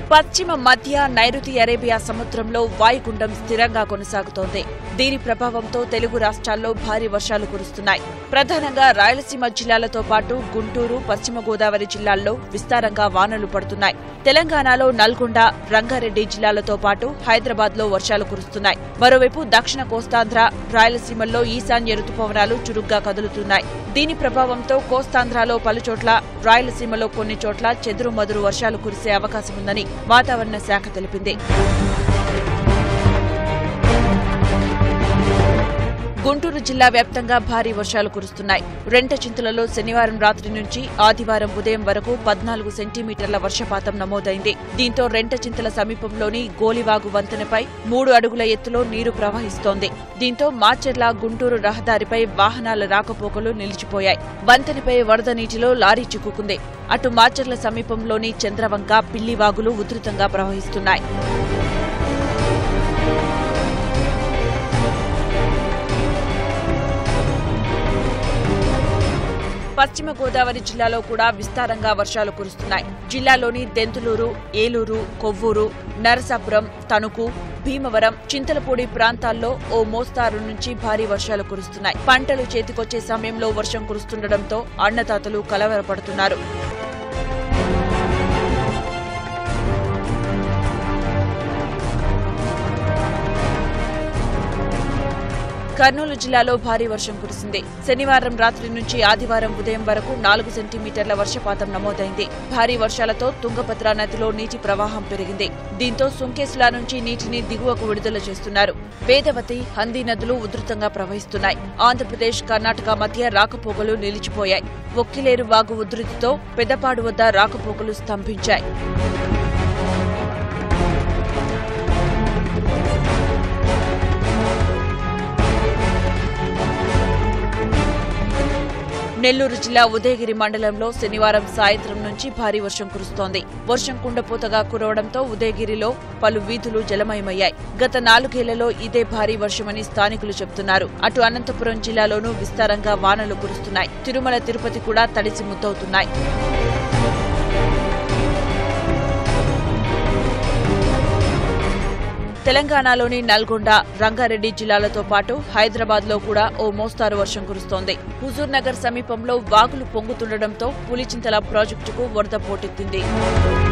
పశ్చిమ మధ్య నైరుతి అరేబియా సముద్రంలో వాయుగుండం స్థిరంగా కొనసాగుతోంది దీని ప్రభావంతో తెలుగు రాష్ట్రాల్లో భారీ వర్షాలు కురుస్తున్నాయి ప్రధానంగా రాయలసీమ జిల్లాలతో పాటు గుంటూరు పశ్చిమ గోదావరి జిల్లాల్లో విస్తారంగా వానలు పడుతున్నాయి తెలంగాణలో నల్గొండ రంగారెడ్డి జిల్లాలతో పాటు హైదరాబాద్ లో వర్షాలు కురుస్తున్నాయి మరోవైపు దక్షిణ కోస్తాంధ్ర రాయలసీమల్లో ఈశాన్య రుతుపవనాలు చురుగ్గా కదులుతున్నాయి దీని ప్రభావంతో కోస్తాంధ్రలో పలుచోట్ల రాయలసీమలో కొన్ని చోట్ల చెదురుమదురు వర్షాలు కురిసే అవకాశముందని వాతావరణ శాఖ తెలిపింది గుంటూరు జిల్లా వ్యాప్తంగా భారీ వర్షాలు కురుస్తున్నాయి రెంటచింతలలో శనివారం రాత్రి నుంచి ఆదివారం ఉదయం వరకు పద్నాలుగు సెంటీమీటర్ల వర్షపాతం నమోదైంది దీంతో రెంటచింతల సమీపంలోని గోలివాగు వంతెనపై మూడు అడుగుల ఎత్తులో నీరు ప్రవహిస్తోంది దీంతో మాచెర్ల గుంటూరు రహదారిపై వాహనాల రాకపోకలు నిలిచిపోయాయి వంతెనపై వరద నీటిలో లారీ చిక్కుకుంది అటు మాచెర్ల సమీపంలోని చంద్రవంక పిల్లివాగులు ఉధృతంగా ప్రవహిస్తున్నాయి పశ్చిమ గోదావరి జిల్లాలో కూడా విస్తారంగా వర్షాలు కురుస్తున్నాయి జిల్లాలోని దెంతులూరు ఏలూరు కొవ్వూరు నరసాపురం తణుకు భీమవరం చింతలపూడి ప్రాంతాల్లో ఓ మోస్తారు నుంచి భారీ వర్షాలు కురుస్తున్నాయి పంటలు చేతికొచ్చే సమయంలో వర్షం కురుస్తుండటంతో అన్నదాతలు కలవరపడుతున్నారు కర్నూలు జిల్లాలో భారీ వర్షం కురిసింది శనివారం రాత్రి నుంచి ఆదివారం ఉదయం వరకు నాలుగు సెంటీమీటర్ల వర్షపాతం నమోదైంది భారీ వర్షాలతో తుంగభద్ర నదిలో నీటి ప్రవాహం పెరిగింది దీంతో సుంకేసుల నుంచి నీటిని దిగువకు విడుదల చేస్తున్నారు వేదవతి హందీ నదులు ఉధృతంగా ప్రవహిస్తున్నాయి ఆంధ్రప్రదేశ్ కర్ణాటక మధ్య రాకపోకలు నిలిచిపోయాయి ఒక్కిలేరు వాగు ఉధృతితో పెద్దపాడు వద్ద రాకపోకలు స్తంభించాయి నెల్లూరు జిల్లా ఉదయగిరి మండలంలో శనివారం సాయంత్రం నుంచి భారీ వర్షం కురుస్తోంది వర్షం కుండపోతగా కురవడంతో ఉదయగిరిలో పలు వీధులు జలమయమయ్యాయి గత నాలుగేళ్లలో ఇదే భారీ వర్షమని స్థానికులు చెబుతున్నారు అటు అనంతపురం జిల్లాలోనూ విస్తారంగా వానలు కురుస్తున్నాయి తిరుమల తిరుపతి కూడా తడిసి ముద్దవుతున్నాయి తెలంగాణలోని నల్గొండ రంగారెడ్డి జిల్లాలతో పాటు హైదరాబాద్ లో కూడా ఓ మోస్తారు వర్షం కురుస్తోంది హుజూర్ నగర్ సమీపంలో వాగులు పొంగుతుండటంతో పులిచింతల ప్రాజెక్టుకు వరద పోటెత్తింది